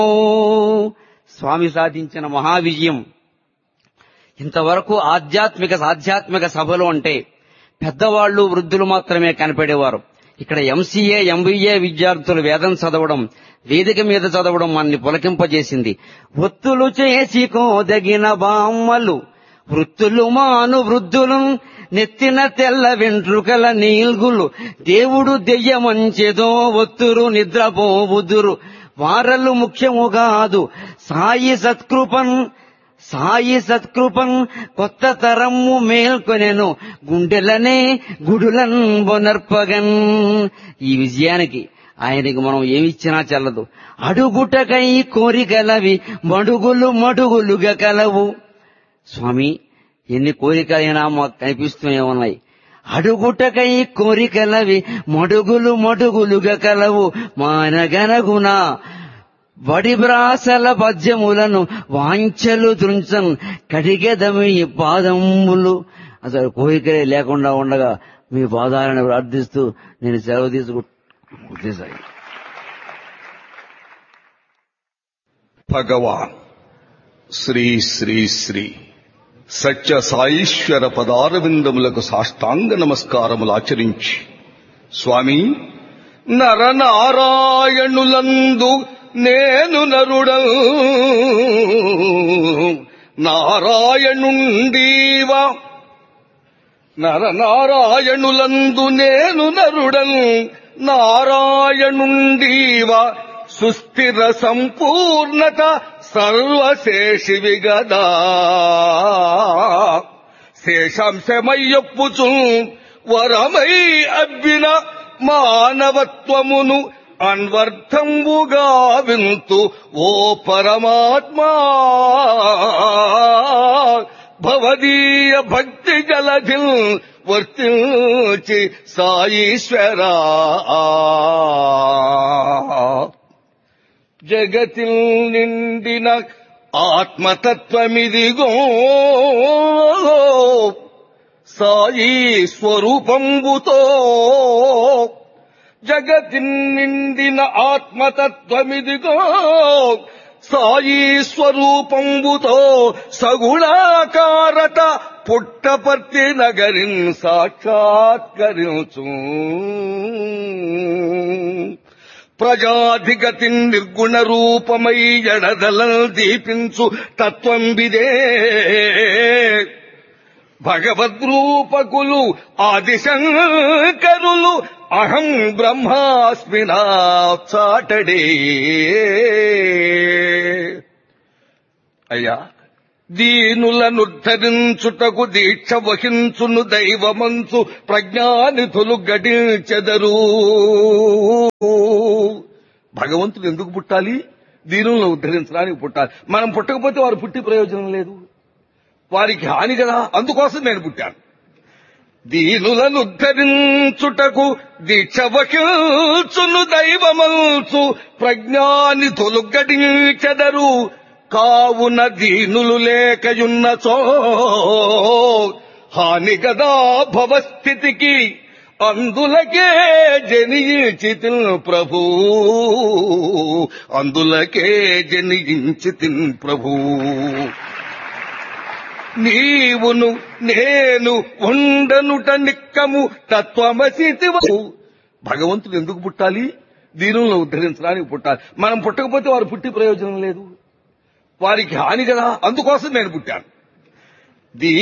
స్వామి సాధించిన మహావిజయం ఇంతవరకు ఆధ్యాత్మిక ఆధ్యాత్మిక సభలు అంటే పెద్దవాళ్లు వృద్ధులు మాత్రమే కనపడేవారు ఇక్కడ ఎంసీఏ ఎంబీఏ విద్యార్థులు వేదం చదవడం వేదిక మీద చదవడం మనల్ని పులకింపజేసింది ఒత్తులు చేసి కోదగిన బామ్మలు వృత్తులు మాను వృద్ధులు నెత్తిన తెల్ల వెంట్రుకల నీల్గులు దేవుడు దెయ్యమంచెదో ఒత్తురు నిద్రపోబుదురు వారలు ముఖ్యము కాదు సాయి సత్కృపన్ సాయి సత్కృపన్ కొత్త తరమ్ము మేల్కొనెను గుండెలనే గుడులన్ బొనర్పగన్ ఈ విజయానికి ఆయనకి మనం ఏమిచ్చినా చెల్లదు అడుగుటకై కోరికలవి మడుగులు మడుగులుగా కలవు స్వామి ఎన్ని కోరికలైనా మాకు కనిపిస్తూనే ఉన్నాయి అడుగుటకై కోరికలవి మడుగులు మడుగులుగా కలవు మానగనగున వడిబ్రాసల పద్యములను వాంఛలు దృంచన్ కడిగెదమి పాదములు అసలు కోరికలే లేకుండా ఉండగా మీ పాదాలను ప్రార్థిస్తూ నేను సెలవు తీసుకుంటేసాయి భగవాన్ శ్రీ శ్రీ శ్రీ సత్య సాయిశ్వర పదారవిందములకు సాష్టాంగ నమస్కారములు ఆచరించి స్వామి నరనారాయణులందు నేను నరుడ నారాయణుండీవా నరనారాయణులందు నేను నరుడన్ నారాయణుండీవా సుస్థిర సంపూర్ణత సర్వశేషివి గదా శేషాంశమయ్యొప్పుచు వరమై అబ్బిన మానవత్వమును అన్వర్థంబుగా వింతు ఓ పరమాత్మా భవదీయ భక్తి జలధిల్ వర్తించి సాయీశ్వరా జగతిల్ నిండిన ఆత్మతత్వమిదిగో సాయి స్వరూపంబుతో జగతి నిండిన ఆత్మతత్వమిదిగో సాయి స్వరూపంబుతో సగుణాకారత పుట్టపర్తి నగరిన్ సాక్షాత్కరించు ప్రజాధిగతి నిర్గుణ రూపమై ఎడదలం దీపించు తత్వం విదే భగవద్రూపకులు ఆదిశంకరులు అహం బ్రహ్మాస్మినా చాటడే అయ్యా దీనులను ధరించుటకు దీక్ష వహించును దైవమంచు ప్రజ్ఞానిధులు గడించెదరు భగవంతుడు ఎందుకు పుట్టాలి దీనులను ఉద్ధరించడానికి పుట్టాలి మనం పుట్టకపోతే వారు పుట్టి ప్రయోజనం లేదు వారికి హాని కదా అందుకోసం నేను పుట్టాను దీనులను ఉద్ధరించుటకు దీక్ష వహించును దైవమంచు ప్రజ్ఞాని తొలుగడించెదరు కావున దీనులు లేకయున్నచో హాని గదా భవస్థితికి అందులకే జనించి ప్రభు అందులకే జనించి ప్రభు నీవును నేను ఉండనుట నిక్కము తత్వమసితి భగవంతుడు ఎందుకు పుట్టాలి దీనులను ఉద్ధరించడానికి పుట్టాలి మనం పుట్టకపోతే వారు పుట్టి ప్రయోజనం లేదు వారికి హాని కదా అందుకోసం నేను పుట్టాను